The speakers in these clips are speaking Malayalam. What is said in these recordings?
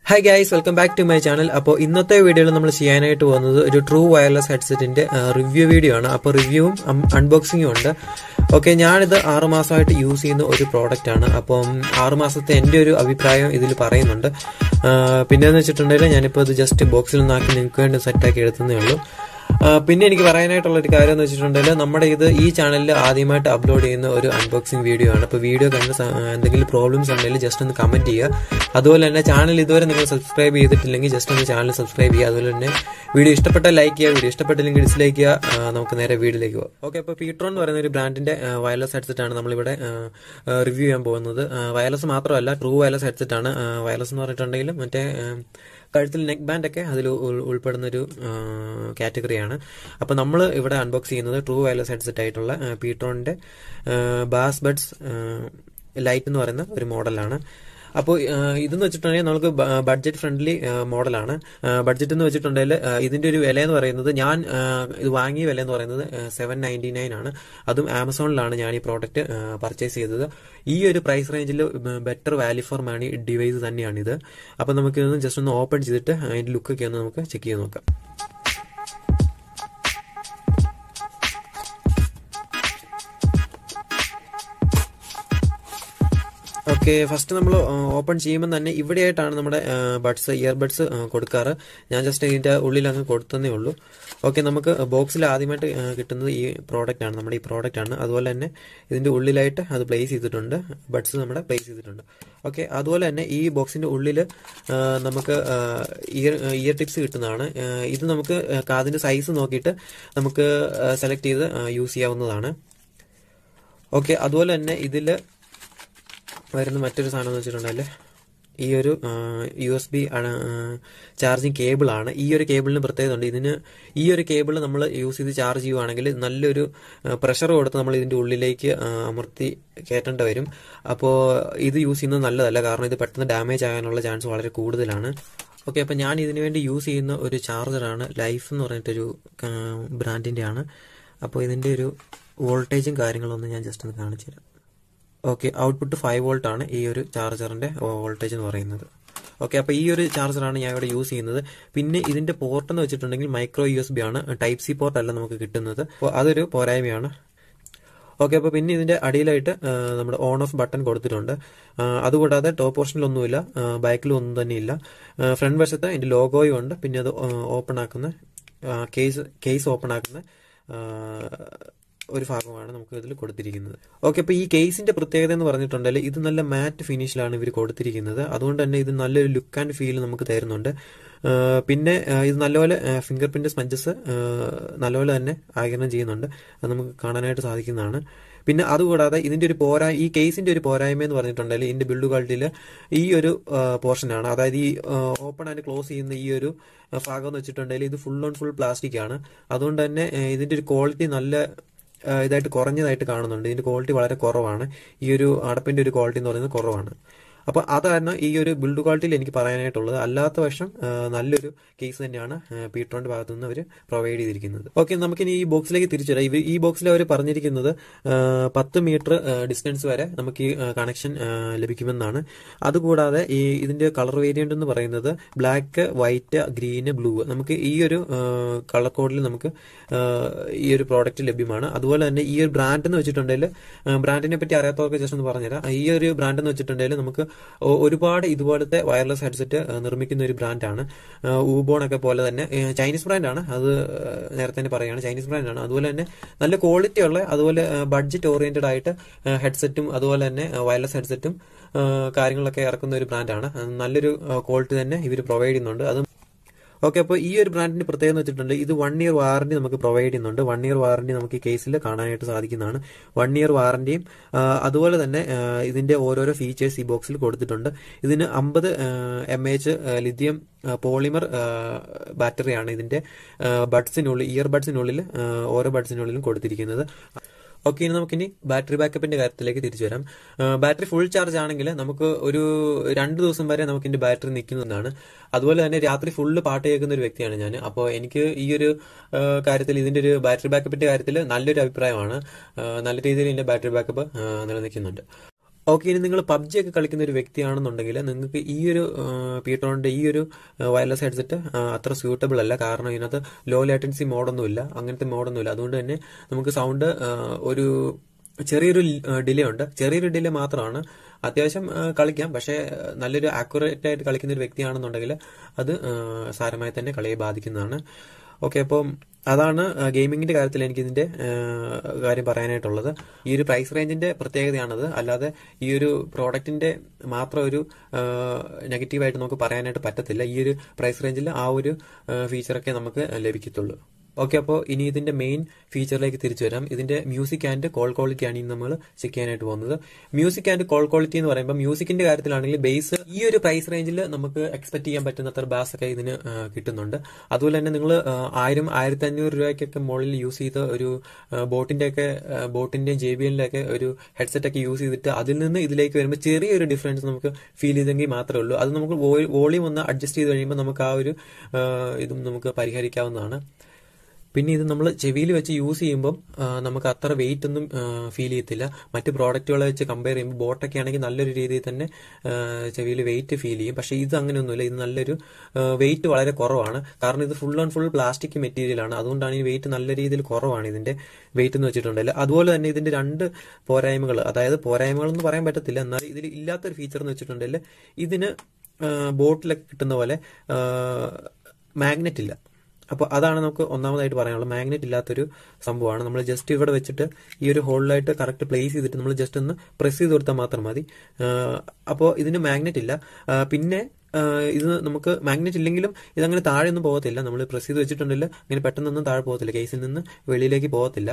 hi guys welcome back to my channel അപ്പോൾ ഇന്നത്തെ വീഡിയോയിൽ നമ്മൾ ചെയ്യാനായിട്ട് പോകുന്നത് ഒരു ട്രൂ വയർലെസ് ഹെഡ്സെറ്റിന്റെ റിവ്യൂ വീഡിയോ ആണ് അപ്പോൾ റിവ്യൂവും അൺബോക്സിങ്ങും ഉണ്ട് ഓക്കെ ഞാനിത് ആറ് മാസമായിട്ട് യൂസ് ചെയ്യുന്ന ഒരു പ്രോഡക്റ്റ് ആണ് അപ്പം ആറ് മാസത്തെ എൻ്റെ ഒരു അഭിപ്രായം ഇതിൽ പറയുന്നുണ്ട് പിന്നെന്ന് വെച്ചിട്ടുണ്ടെങ്കിൽ ഞാനിപ്പോൾ ഇത് ജസ്റ്റ് ബോക്സിൽ നിന്നാക്കി നിങ്ങൾക്ക് വേണ്ടി സെറ്റാക്കി എടുത്തതേ ഉള്ളൂ ആ, പിന്നെ എനിക്ക് പറയാനായിട്ടുള്ള ഒരു കാര്യം എന്ന് വെച്ചിട്ടുണ്ടെങ്കിൽ നമ്മുടെ ഇത് ഈ ചാനലിൽ ആദ്യമായിട്ട് അപ്ലോഡ് ചെയ്യുന്ന ഒരു അൺബോക്സിംഗ് വീഡിയോ ആണ് അപ്പോൾ വീഡിയോ കണ്ട് സ- എന്തെങ്കിലും പ്രോബ്ലംസ് ഉണ്ടെങ്കിൽ ജസ്റ്റ് ഒന്ന് കമന്റ് ചെയ്യുക അതുപോലെ തന്നെ ചാനൽ ഇതുവരെ നിങ്ങൾ സബ്സ്ക്രൈബ് ചെയ്തിട്ടില്ലെങ്കിൽ ജസ്റ്റ് ഒന്ന് ചാനൽ സബ്സ്ക്രൈബ് ചെയ്യുക അതുപോലെ തന്നെ വീഡിയോ ഇഷ്ടപ്പെട്ട ലൈക്ക് ചെയ്യുക വീഡിയോ ഇഷ്ടപ്പെട്ടില്ലെങ്കിൽ ഡിസ്ലൈക്ക് ചെയ്യുക ആ, നമുക്ക് നേരെ വീഡിയോയിലേക്ക് പോകാം ഓക്കെ അപ്പോൾ പീട്രോൺ എന്ന് പറയുന്ന ഒരു ബ്രാൻഡിന്റെ വയർലെസ് ഹെഡ്സെറ്റ് ആണ് നമ്മളിവിടെ റിവ്യൂ ചെയ്യാൻ പോകുന്നത് വയർലെസ് മാത്രമല്ല ട്രൂ വയർലെസ് ഹെഡ്സെറ്റ് ആണ് വയർലെസ് എന്ന് പറഞ്ഞിട്ടുണ്ടെങ്കിൽ മറ്റേ ആ, കഴുത്തിൽ നെക്ക് ബാൻഡ് ഒക്കെ അതിൽ ഉൾപ്പെടുന്ന ഒരു കാറ്റഗറിയാണ് അപ്പോൾ നമ്മൾ ഇവിടെ അൺബോക്സ് ചെയ്യുന്നത് ട്രൂ വയർലെസ് ഹെഡ്സെറ്റ് ആയിട്ടുള്ള പീട്രോണിന്റെ ബാസ് ബഡ്സ് ലൈറ്റ് എന്ന് പറയുന്ന ഒരു മോഡലാണ് അപ്പോൾ ഇതെന്ന് വെച്ചിട്ടുണ്ടെങ്കിൽ നമുക്ക് ബഡ്ജറ്റ് ഫ്രണ്ട്ലി മോഡലാണ് ബഡ്ജറ്റ് എന്ന് വെച്ചിട്ടുണ്ടെങ്കിൽ ആ, ഇതിന്റെ ഒരു വില എന്ന് പറയുന്നത് ഞാൻ ആ, ഇത് വാങ്ങിയ വില എന്ന് പറയുന്നത് സെവൻ നയൻറ്റി നയൻ ആണ് അതും ആമസോണിലാണ് ഞാൻ ഈ പ്രോഡക്റ്റ് പർച്ചേസ് ചെയ്തത് ഈ ഒരു പ്രൈസ് റേഞ്ചിൽ better value for money device തന്നെയാണിത് അപ്പോൾ നമുക്ക് ഇതൊന്ന് ജസ്റ്റ് ഒന്ന് ഓപ്പൺ ചെയ്തിട്ട് അതിന്റെ ലുക്കൊക്കെ ഒന്ന് നമുക്ക് ചെക്ക് ചെയ്ത് നോക്കാം ഓക്കെ ഫസ്റ്റ് നമ്മൾ ഓപ്പൺ ചെയ്യുമ്പോൾ തന്നെ ഇവിടെയായിട്ടാണ് നമ്മുടെ ബഡ്സ് ഇയർ ബഡ്സ് കൊടുക്കാറ് ഞാൻ ജസ്റ്റ് ഇതിന്റെ ഉള്ളിൽ അങ്ങ് കൊടുത്തതേ ഉള്ളൂ ഓക്കെ നമുക്ക് ബോക്സിൽ ആദ്യമായിട്ട് ആ, കിട്ടുന്നത് ഈ പ്രോഡക്റ്റ് ആണ് നമ്മുടെ ഈ പ്രോഡക്റ്റ് ആണ് അതുപോലെ തന്നെ ഇതിന്റെ ഉള്ളിലായിട്ട് അത് പ്ലേസ് ചെയ്തിട്ടുണ്ട് ബഡ്സ് നമ്മുടെ പ്ലേസ് ചെയ്തിട്ടുണ്ട് ഓക്കെ അതുപോലെ തന്നെ ഈ ബോക്സിന്റെ ഉള്ളിൽ നമുക്ക് ഇയർ ഇയർ ടിപ്സ് കിട്ടുന്നതാണ് ആ, ഇത് നമുക്ക് ആ, കാതിന്റെ സൈസ് നോക്കിയിട്ട് നമുക്ക് സെലക്ട് ചെയ്ത് യൂസ് ചെയ്യാവുന്നതാണ് ഓക്കെ അതുപോലെ തന്നെ ഇതിൽ വരുന്ന മറ്റൊരു സാധനം എന്ന് വെച്ചിട്ടുണ്ടെങ്കിൽ ഈ ഒരു U S B charging cable ആണ് ഈ ഒരു കേബിളിന് പ്രത്യേകത ഉണ്ട് ഇതിന് ഈ ഒരു കേബിൾ നമ്മൾ യൂസ് ചെയ്ത് ചാർജ് ചെയ്യുവാണെങ്കിൽ നല്ലൊരു പ്രഷർ കൊടുത്ത് നമ്മൾ ഇതിന്റെ ഉള്ളിലേക്ക് ആ, അമർത്തി കയറ്റേണ്ടി വരും അപ്പോൾ ഇത് യൂസ് ചെയ്യുന്നത് നല്ലതല്ല കാരണം ഇത് പെട്ടെന്ന് ഡാമേജ് ആകാനുള്ള ചാൻസ് വളരെ കൂടുതലാണ് ഓക്കെ അപ്പം ഞാൻ ഇതിനു വേണ്ടി യൂസ് ചെയ്യുന്ന ഒരു ചാർജറാണ് ലൈഫ് എന്ന് പറഞ്ഞിട്ടൊരു ബ്രാൻഡിന്റെ ആണ് അപ്പോൾ ഇതിന്റെ ഒരു വോൾട്ടേജും കാര്യങ്ങളൊന്നും ഞാൻ ജസ്റ്റ് ഒന്ന് കാണിച്ചു തരാം ഓക്കെ ഔട്ട്പുട്ട് ഫൈവ് വോൾട്ട് ആണ് ഈ ഒരു ചാർജറിന്റെ വോൾട്ടേജ് എന്ന് പറയുന്നത് ഓക്കെ അപ്പോൾ ഈ ഒരു ചാർജറാണ് ഞാൻ ഇവിടെ യൂസ് ചെയ്യുന്നത് പിന്നെ ഇതിന്റെ പോർട്ട് എന്ന് വെച്ചിട്ടുണ്ടെങ്കിൽ മൈക്രോ യു എസ് ബി ആണ് ടൈപ്പ് സി പോർട്ട് അല്ല നമുക്ക് കിട്ടുന്നത് അപ്പോൾ അതൊരു പോരായ്മയാണ് ഓക്കെ അപ്പോൾ പിന്നെ ഇതിന്റെ അടിയിലായിട്ട് ആ, നമ്മുടെ ഓൺ ഓഫ് ബട്ടൺ കൊടുത്തിട്ടുണ്ട് ആ, അതുകൂടാതെ ടോപ്പ് പോർഷനിലൊന്നുമില്ല ബാക്കിലും ഒന്നും തന്നെ ഇല്ല ഫ്രണ്ട് വശത്ത് അതിന്റെ ലോഗോയും ഉണ്ട് പിന്നെ അത് ഓപ്പൺ ആക്കുന്ന കേസ് കേസ് ഓപ്പൺ ആക്കുന്ന ആ, ഒരു ഭാഗമാണ് നമുക്ക് ഇതിൽ കൊടുത്തിരിക്കുന്നത് ഓക്കെ അപ്പോൾ ഈ കേസിന്റെ പ്രത്യേകത എന്ന് പറഞ്ഞിട്ടുണ്ടെങ്കിൽ ഇത് നല്ല മാറ്റ് ഫിനിഷിലാണ് ഇവർ കൊടുത്തിരിക്കുന്നത് അതുകൊണ്ട് തന്നെ ഇത് നല്ലൊരു ലുക്ക് ആൻഡ് ഫീൽ നമുക്ക് തരുന്നുണ്ട് ആ, പിന്നെ ആ, ഇത് നല്ലപോലെ ഫിംഗർ പ്രിന്റ് സ്പഞ്ചസ് നല്ലപോലെ തന്നെ ആകിരണം ചെയ്യുന്നുണ്ട് അത് നമുക്ക് കാണാനായിട്ട് സാധിക്കുന്നതാണ് പിന്നെ അതുകൂടാതെ ഇതിന്റെ ഒരു പോരാ ഈ കേസിന്റെ ഒരു പോരായ്മ എന്ന് പറഞ്ഞിട്ടുണ്ടെങ്കിൽ ഇതിന്റെ ബിൽഡ് ക്വാളിറ്റിയിൽ ഈ ഒരു പോർഷനാണ് അതായത് ഈ ഓപ്പൺ ആൻഡ് ക്ലോസ് ചെയ്യുന്ന ഈ ഒരു ആ, ഭാഗം എന്ന് വെച്ചിട്ടുണ്ടെങ്കിൽ ഇത് ഫുൾ ഓൺ ഫുൾ പ്ലാസ്റ്റിക് ആണ് അതുകൊണ്ട് തന്നെ ആ, ഇതിന്റെ ഒരു ക്വാളിറ്റി നല്ല ആ, ഇതായിട്ട് കുറഞ്ഞതായിട്ട് കാണുന്നുണ്ട് ഇതിന്റെ ക്വാളിറ്റി വളരെ കുറവാണ് ഈ ഒരു അടപ്പിന്റെ ഒരു ക്വാളിറ്റി എന്ന് പറയുന്നത് കുറവാണ് അപ്പോൾ അതാണ് ഈ ഒരു ബിൽഡ് ക്വാളിറ്റിയിൽ എനിക്ക് പറയാനായിട്ടുള്ളത് അല്ലാത്ത പക്ഷം ആ, നല്ലൊരു കേസ് തന്നെയാണ് പീട്രോന്റെ ഭാഗത്തു നിന്ന് അവർ പ്രൊവൈഡ് ചെയ്തിരിക്കുന്നത് ഓക്കെ നമുക്കിനി ഈ ബോക്സിലേക്ക് തിരിച്ചു വരാം ഇവ- ഈ ബോക്സിൽ അവർ പറഞ്ഞിരിക്കുന്നത് ആ, പത്ത് മീറ്റർ ഡിസ്റ്റൻസ് വരെ നമുക്ക് ഈ കണക്ഷൻ ലഭിക്കുമെന്നാണ് അതുകൂടാതെ ഈ ഇതിന്റെ കളർ വേരിയന്റ് എന്ന് പറയുന്നത് ബ്ലാക്ക് വൈറ്റ് ഗ്രീന് ബ്ലൂ നമുക്ക് ഈ ഒരു കളർ കോഡിൽ നമുക്ക് ആ, ഈ ഒരു പ്രോഡക്റ്റ് ലഭ്യമാണ് അതുപോലെ തന്നെ ഈ ഒരു ബ്രാൻഡ് എന്ന് വെച്ചിട്ടുണ്ടെങ്കിൽ ബ്രാൻഡിനെ പറ്റി അറിയാത്തവർക്ക് ജസ്റ്റ് ഒന്ന് പറഞ്ഞുതരാം ഈ ഒരു ബ്രാൻഡ് എന്ന് വെച്ചിട്ടുണ്ടെങ്കിൽ നമുക്ക് ഒ- ഒരുപാട് ഇതുപോലത്തെ വയർലെസ് ഹെഡ്സെറ്റ് നിർമ്മിക്കുന്ന ഒരു ബ്രാൻഡാണ് ഊബോൺ ഒക്കെ പോലെ തന്നെ ഏ, ചൈനീസ് ബ്രാൻഡാണ് അത് ആ, നേരത്തെ തന്നെ പറയുകയാണ് ചൈനീസ് ബ്രാൻഡാണ് അതുപോലെ തന്നെ നല്ല ക്വാളിറ്റി ഉള്ള അതുപോലെ ബഡ്ജറ്റ് ഓറിയന്റഡ് ആയിട്ട് ഹെഡ്സെറ്റും അതുപോലെ തന്നെ വയർലെസ് ഹെഡ്സെറ്റും കാര്യങ്ങളൊക്കെ ഇറക്കുന്ന ഒരു ബ്രാൻഡാണ് നല്ലൊരു ക്വാളിറ്റി തന്നെ ഇവർ പ്രൊവൈഡ് ചെയ്യുന്നുണ്ട് അത് ഓക്കെ അപ്പോൾ ഈ ഒരു ബ്രാൻഡിന്റെ പ്രത്യേകത എന്ന് വെച്ചിട്ടുണ്ട് ഇത് വൺ ഇയർ വാറന്റി നമുക്ക് പ്രൊവൈഡ് ചെയ്യുന്നുണ്ട് വൺ ഇയർ വാറന്റി നമുക്ക് ഈ കേസിൽ കാണാനായിട്ട് സാധിക്കുന്നതാണ് വൺ ഇയർ വാറന്റിയും അതുപോലെ തന്നെ ആ, ഇതിന്റെ ഓരോരോ ഫീച്ചേഴ്സ് ഈ ബോക്സിൽ കൊടുത്തിട്ടുണ്ട് ഇതിന് അമ്പത് എം എച്ച് ലിഥിയം പോളിമർ ബാറ്ററിയാണ് ഇതിന്റെ ബഡ്സിനുള്ളിൽ ഇയർ ബഡ്സിനുള്ളിൽ ആ, ഓരോ ബഡ്സിനുള്ളിലും കൊടുത്തിരിക്കുന്നത് ഓക്കെ ഇനി നമുക്കിനി ബാറ്ററി ബാക്കപ്പിന്റെ കാര്യത്തിലേക്ക് തിരിച്ചു വരാം ബാറ്ററി ഫുൾ ചാർജ് ആണെങ്കിൽ നമുക്ക് ഒരു രണ്ട് ദിവസം വരെ നമുക്ക് ഇതിന്റെ ബാറ്ററി നിൽക്കുന്നതാണ് അതുപോലെ തന്നെ രാത്രി ഫുള്ള് പാട്ട് കേൾക്കുന്ന ഒരു വ്യക്തിയാണ് ഞാൻ അപ്പോൾ എനിക്ക് ഈ ഒരു ആ, കാര്യത്തിൽ ഇതിന്റെ ഒരു ബാറ്ററി ബാക്കപ്പിന്റെ കാര്യത്തിൽ നല്ലൊരു അഭിപ്രായമാണ് ആ, നല്ല രീതിയിൽ ഇതിന്റെ ബാറ്ററി ബാക്കപ്പ് നിലനിൽക്കുന്നുണ്ട് ഓക്കെ ഇനി നിങ്ങൾ പബ്ജി ഒക്കെ കളിക്കുന്ന ഒരു വ്യക്തിയാണെന്നുണ്ടെങ്കിൽ നിങ്ങൾക്ക് ഈ ഒരു പീട്ടോണിന്റെ ഈ ഒരു വയർലെസ് ഹെഡ്സെറ്റ് അത്ര സ്യൂട്ടബിൾ അല്ല കാരണം ഇതിനകത്ത് ലോ ലേറ്റൻസി മോഡൊന്നുമില്ല അങ്ങനത്തെ മോഡൊന്നുമില്ല അതുകൊണ്ട് തന്നെ നമുക്ക് സൗണ്ട് ഒരു ചെറിയൊരു ഡിലേ ഉണ്ട് ചെറിയൊരു ഡിലേ മാത്രമാണ് അത്യാവശ്യം ആ, കളിക്കാം പക്ഷേ ആ, നല്ലൊരു ആക്യുറേറ്റ് ആയിട്ട് കളിക്കുന്ന ഒരു വ്യക്തിയാണെന്നുണ്ടെങ്കിൽ അത് ആ, സാരമായി തന്നെ കളിയെ ബാധിക്കുന്നതാണ് ഓക്കെ അപ്പം അതാണ് ഗെയിമിങ്ങിന്റെ കാര്യത്തിൽ എനിക്ക് ഇതിന്റെ ആ, കാര്യം പറയാനായിട്ടുള്ളത് ഈ ഒരു പ്രൈസ് റേഞ്ചിന്റെ പ്രത്യേകതയാണത് അല്ലാതെ ഈ ഒരു പ്രോഡക്റ്റിന്റെ മാത്രം ഒരു നെഗറ്റീവായിട്ട് നമുക്ക് പറയാനായിട്ട് പറ്റത്തില്ല ഈ ഒരു പ്രൈസ് റേഞ്ചിൽ ആ ഒരു ഫീച്ചറൊക്കെ നമുക്ക് ലഭിക്കത്തുള്ളൂ ഓക്കെ അപ്പോൾ ഇനി ഇതിന്റെ മെയിൻ ഫീച്ചറിലേക്ക് തിരിച്ചു വരാം ഇതിന്റെ മ്യൂസിക് ആൻഡ് കോൾ ക്വാളിറ്റി ആണ് ഇനി നമ്മൾ ചെക്ക് ചെയ്യാനായിട്ട് പോകുന്നത് മ്യൂസിക് ആൻഡ് കോൾ ക്വാളിറ്റി എന്ന് പറയുമ്പോൾ മ്യൂസിക്കിന്റെ കാര്യത്തിലാണെങ്കിൽ ബേസ് ഈ ഒരു പ്രൈസ് റേഞ്ചിൽ നമുക്ക് എക്സ്പെക്ട് ചെയ്യാൻ പറ്റുന്ന അത്ര ബാസ് ഒക്കെ ഇതിന് ആ, കിട്ടുന്നുണ്ട് അതുപോലെ തന്നെ നിങ്ങൾ ആയിരം ആയിരത്തി അഞ്ഞൂറ് രൂപയ്ക്കൊക്കെ മുകളിൽ യൂസ് ചെയ്ത ഒരു ബോട്ടിന്റെ ഒക്കെ ബോട്ടിന്റെയും ജെ ബി എല്ലിന്റെ ഒക്കെ ഒരു ഹെഡ്സെറ്റ് ഒക്കെ യൂസ് ചെയ്തിട്ട് അതിൽ നിന്ന് ഇതിലേക്ക് വരുമ്പോൾ ചെറിയൊരു ഡിഫറൻസ് നമുക്ക് ഫീൽ ചെയ്തെങ്കിൽ മാത്രമേ ഉള്ളൂ അത് നമുക്ക് വോളിയം ഒന്ന് അഡ്ജസ്റ്റ് ചെയ്ത് കഴിയുമ്പോൾ നമുക്ക് ആ ഒരു ആ, ഇതും നമുക്ക് പരിഹരിക്കാവുന്നതാണ് പിന്നെ ഇത് നമ്മൾ ചെവിയിൽ വെച്ച് യൂസ് ചെയ്യുമ്പം ആ, നമുക്ക് അത്ര വെയിറ്റ് ഒന്നും ഫീൽ ചെയ്യത്തില്ല മറ്റ് പ്രോഡക്റ്റുകളെ വെച്ച് കമ്പയർ ചെയ്യുമ്പോൾ ബോട്ടൊക്കെ ആണെങ്കിൽ നല്ലൊരു രീതിയിൽ തന്നെ ചെവിയിൽ വെയിറ്റ് ഫീൽ ചെയ്യും പക്ഷേ ഇത് അങ്ങനെയൊന്നുമില്ല ഇത് നല്ലൊരു വെയിറ്റ് വളരെ കുറവാണ് കാരണം ഇത് ഫുൾ ആൻഡ് ഫുൾ പ്ലാസ്റ്റിക് മെറ്റീരിയലാണ് അതുകൊണ്ടാണ് ഈ വെയിറ്റ് നല്ല രീതിയിൽ കുറവാണ് ഇതിന്റെ വെയിറ്റ് എന്ന് വെച്ചിട്ടുണ്ടെങ്കിൽ അതുപോലെ തന്നെ ഇതിന്റെ രണ്ട് പോരായ്മകൾ അതായത് പോരായ്മകൾ എന്ന് പറയാൻ പറ്റത്തില്ല എന്നാൽ ഇതിൽ ഇല്ലാത്തൊരു ഫീച്ചർ എന്ന് വെച്ചിട്ടുണ്ടെങ്കിൽ ഇതിന് ബോട്ടിലൊക്കെ കിട്ടുന്ന പോലെ മാഗ്നറ്റ് ഇല്ല അപ്പോൾ അതാണ് നമുക്ക് ഒന്നാമതായിട്ട് പറയാനുള്ളത് മാഗ്നറ്റ് ഇല്ലാത്തൊരു സംഭവമാണ് നമ്മൾ ജസ്റ്റ് ഇവിടെ വെച്ചിട്ട് ഈ ഒരു ഹോളിലായിട്ട് കറക്റ്റ് പ്ലേസ് ചെയ്തിട്ട് നമ്മൾ ജസ്റ്റ് ഒന്ന് പ്രസ് ചെയ്ത് കൊടുത്താൽ മാത്രം മതി അപ്പോൾ ഇതിന് മാഗ്നറ്റ് ഇല്ല ആ, പിന്നെ ആ, ഇത് നമുക്ക് മാഗ്നറ്റ് ഇല്ലെങ്കിലും ഇതങ്ങനെ താഴെ ഒന്നും പോകത്തില്ല നമ്മൾ പ്രസ് ചെയ്ത് വെച്ചിട്ടുണ്ടെങ്കിൽ അങ്ങനെ പെട്ടെന്നൊന്നും താഴെ പോകത്തില്ല കേസിൽ നിന്ന് വെളിയിലേക്ക് പോകത്തില്ല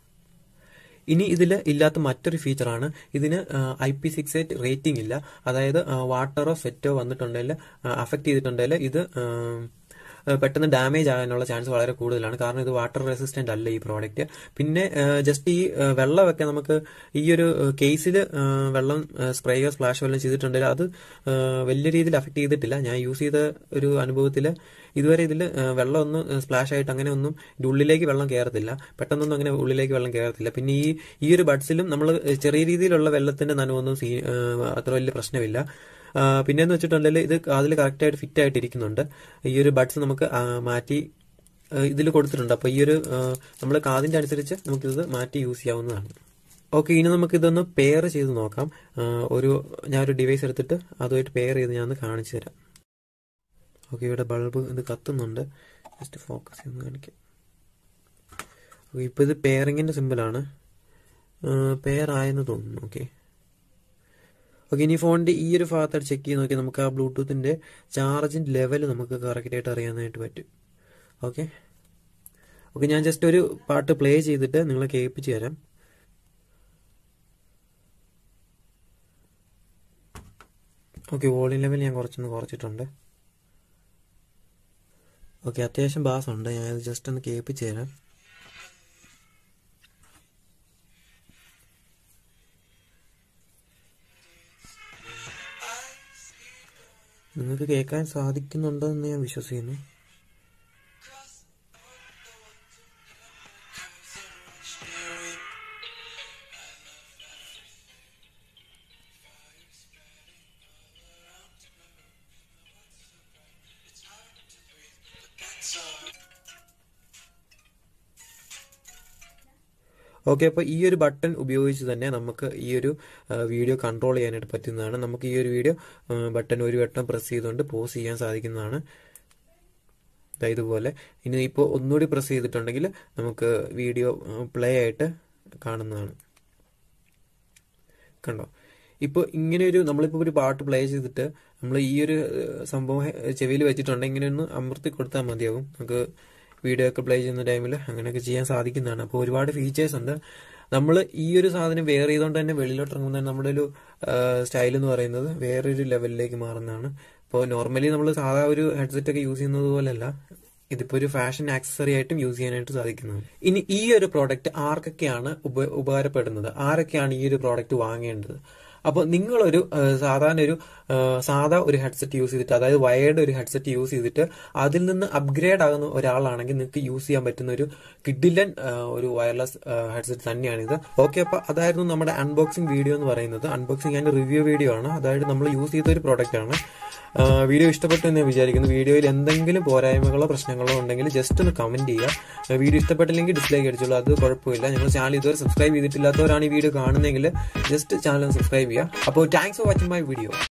ഇനി ഇതിൽ ഇല്ലാത്ത മറ്റൊരു ഫീച്ചറാണ് ഇതിന് I P six eight rating ഇല്ല അതായത് വാട്ടറോ സെറ്റോ വന്നിട്ടുണ്ടെങ്കിൽ അഫക്ട് ചെയ്തിട്ടുണ്ടെങ്കിൽ ഇത് ആ, പെട്ടെന്ന് ഡാമേജ് ആകാനുള്ള ചാൻസ് വളരെ കൂടുതലാണ് കാരണം ഇത് വാട്ടർ റെസിസ്റ്റന്റ് അല്ല ഈ പ്രോഡക്റ്റ് പിന്നെ ജസ്റ്റ് ഈ ആ, വെള്ളമൊക്കെ നമുക്ക് ഈ ഒരു കേസിൽ വെള്ളം സ്പ്രേയോ സ്പ്ലാഷോ എല്ലാം ചെയ്തിട്ടുണ്ടെങ്കിൽ അത് ആ, വലിയ രീതിയിൽ അഫക്ട് ചെയ്തിട്ടില്ല ഞാൻ യൂസ് ചെയ്ത ഒരു അനുഭവത്തിൽ ഇതുവരെ ഇതിൽ വെള്ളം ഒന്നും സ്പ്ലാഷ് ആയിട്ട് അങ്ങനെ ഒന്നും ഇതിന്റെ ഉള്ളിലേക്ക് വെള്ളം കയറത്തില്ല പെട്ടെന്നൊന്നും അങ്ങനെ ഉള്ളിലേക്ക് വെള്ളം കയറത്തില്ല പിന്നെ ഈ ഈ ഒരു ബഡ്സിലും നമ്മൾ ചെറിയ രീതിയിലുള്ള വെള്ളത്തിന്റെ നനവൊന്നും സീ ആ, അത്ര വലിയ പ്രശ്നമില്ല ആ, പിന്നെന്ന് വെച്ചിട്ടുണ്ടെങ്കിൽ ഇത് അതിൽ കറക്റ്റായിട്ട് ഫിറ്റ് ആയിട്ട് ഇരിക്കുന്നുണ്ട് ഈ ഒരു ബഡ്സ് നമുക്ക് ആ, മാറ്റി ഇതിൽ കൊടുത്തിട്ടുണ്ട് അപ്പോൾ ഈ ഒരു നമ്മൾ കാതിന്റെ അനുസരിച്ച് നമുക്കിത് മാറ്റി യൂസ് ചെയ്യാവുന്നതാണ് ഓക്കെ ഇനി നമുക്ക് ഇതൊന്ന് പെയർ ചെയ്ത് നോക്കാം ആ, ഒരു ഞാൻ ഒരു ഡിവൈസ് എടുത്തിട്ട് അതുമായിട്ട് പെയർ ചെയ്ത് ഞാൻ ഒന്ന് കാണിച്ചു തരാം ഓക്കെ ഇവിടെ ബൾബ് ഇത് കത്തുന്നുണ്ട് ജസ്റ്റ് ഫോക്കസ് ചെയ്ത് കാണിക്കാം ഓക്കെ ഇപ്പോൾ ഇത് പെയറിങ്ങിന്റെ സിമ്പിളാണ് പെയർ ആയെന്ന് തോന്നുന്നു ഓക്കെ ഓക്കെ ഇനി ഫോണിന്റെ ഈ ഒരു ഭാഗത്ത് ചെക്ക് ചെയ്ത് നോക്കി നമുക്ക് ആ ബ്ലൂടൂത്തിന്റെ ചാർജിന്റെ ലെവൽ നമുക്ക് കറക്റ്റ് ആയിട്ട് അറിയാനായിട്ട് പറ്റും ഓക്കെ ഓക്കെ ഞാൻ ജസ്റ്റ് ഒരു പാട്ട് പ്ലേ ചെയ്തിട്ട് നിങ്ങളെ കേൾപ്പിച്ച് തരാം ഓക്കെ വോളിയം ലെവൽ ഞാൻ കുറച്ചൊന്ന് കുറച്ചിട്ടുണ്ട് ഓക്കെ അത്യാവശ്യം ബാസ് ഉണ്ട് ഞാൻ ഇത് ജസ്റ്റ് ഒന്ന് കേൾപ്പിച്ച് തരാം നിങ്ങൾക്ക് കേൾക്കാൻ സാധിക്കുന്നുണ്ടെന്ന് ഞാൻ വിശ്വസിക്കുന്നു ഓക്കെ അപ്പോൾ ഈ ഒരു ബട്ടൺ ഉപയോഗിച്ച് തന്നെ നമുക്ക് ഈ ഒരു ആ, വീഡിയോ കൺട്രോൾ ചെയ്യാനായിട്ട് പറ്റുന്നതാണ് നമുക്ക് ഈ ഒരു വീഡിയോ ആ, ബട്ടൺ ഒരു വട്ടം പ്രസ് ചെയ്തുകൊണ്ട് പോസ് ചെയ്യാൻ സാധിക്കുന്നതാണ് ദാ ഇതുപോലെ ഇനി ഇപ്പോൾ ഒന്നുകൂടി പ്രസ് ചെയ്തിട്ടുണ്ടെങ്കിൽ നമുക്ക് വീഡിയോ പ്ലേ ആയിട്ട് കാണുന്നതാണ് കണ്ടോ ഇപ്പോൾ ഇങ്ങനെ ഒരു നമ്മളിപ്പോൾ ഒരു പാട്ട് പ്ലേ ചെയ്തിട്ട് നമ്മൾ ഈ ഒരു ഏഹ്, സംഭവം ചെവിയിൽ വെച്ചിട്ടുണ്ടെങ്കിൽ ഇങ്ങനെ ഒന്ന് അമർത്തി കൊടുത്താൽ മതിയാകും നമുക്ക് വീഡിയോ ഒക്കെ പ്ലേ ചെയ്യുന്ന ടൈമിൽ അങ്ങനെയൊക്കെ ചെയ്യാൻ സാധിക്കുന്നതാണ് അപ്പോൾ ഒരുപാട് ഫീച്ചേഴ്സ് ഉണ്ട് നമ്മൾ ഈ ഒരു സാധനം വെയർ ചെയ്തുകൊണ്ട് തന്നെ വെളിയിലോട്ട് ഇറങ്ങുന്ന നമ്മുടെ ഒരു സ്റ്റൈൽ എന്ന് പറയുന്നത് വേറൊരു ലെവലിലേക്ക് മാറുന്നതാണ് ഇപ്പോൾ നോർമലി നമ്മൾ സാധാ ഒരു ഹെഡ്സെറ്റ് ഒക്കെ യൂസ് ചെയ്യുന്നത് പോലെയല്ല ഇതിപ്പോ ഒരു ഫാഷൻ ആക്സസറി ആയിട്ടും യൂസ് ചെയ്യാനായിട്ട് സാധിക്കുന്നത് ഇനി ഈ ഒരു പ്രോഡക്റ്റ് ആർക്കൊക്കെയാണ് ഉപ ഉപകാരപ്പെടുന്നത് ആരൊക്കെയാണ് ഈ ഒരു പ്രോഡക്റ്റ് വാങ്ങേണ്ടത് അപ്പോൾ നിങ്ങളൊരു ആ, സാധാരണ ഒരു ആ, സാധാ ഒരു ഹെഡ്സെറ്റ് യൂസ് ചെയ്തിട്ട് അതായത് വയേർഡ് ഒരു ഹെഡ്സെറ്റ് യൂസ് ചെയ്തിട്ട് അതിൽ നിന്ന് അപ്ഗ്രേഡ് ആകുന്ന ഒരാളാണെങ്കിൽ നിങ്ങൾക്ക് യൂസ് ചെയ്യാൻ പറ്റുന്ന ഒരു കിഡിലൻ ആ, ഒരു വയർലെസ് ഹെഡ്സെറ്റ് തന്നെയാണിത് ഓക്കെ അപ്പോൾ അതായിരുന്നു നമ്മുടെ അൺബോക്സിംഗ് വീഡിയോ എന്ന് പറയുന്നത് അൺബോക്സിംഗ് ആൻഡ് റിവ്യൂ വീഡിയോ ആണ് അതായത് നമ്മൾ യൂസ് ചെയ്ത ഒരു പ്രോഡക്റ്റ് ആണ് ആ, വീഡിയോ ഇഷ്ടപ്പെട്ടു എന്ന് ഞാൻ വിചാരിക്കുന്നു വീഡിയോയിൽ എന്തെങ്കിലും പോരായ്മകളോ പ്രശ്നങ്ങളോ ഉണ്ടെങ്കിൽ ജസ്റ്റ് ഒന്ന് കമന്റ് ചെയ്യുക വീഡിയോ ഇഷ്ടപ്പെട്ടില്ലെങ്കിൽ ഡിസ്ലൈക്ക് അടിച്ചോളൂ അത് കുഴപ്പമില്ല ഞങ്ങൾ ചാനൽ ഇതുവരെ സബ്സ്ക്രൈബ് ചെയ്തിട്ടില്ലാത്തവരാണ് ഈ വീഡിയോ കാണുന്നതെങ്കിൽ ജസ്റ്റ് ചാനൽ സബ്സ്ക്രൈബ് ചെയ്യുക അപ്പോൾ thanks for watching my video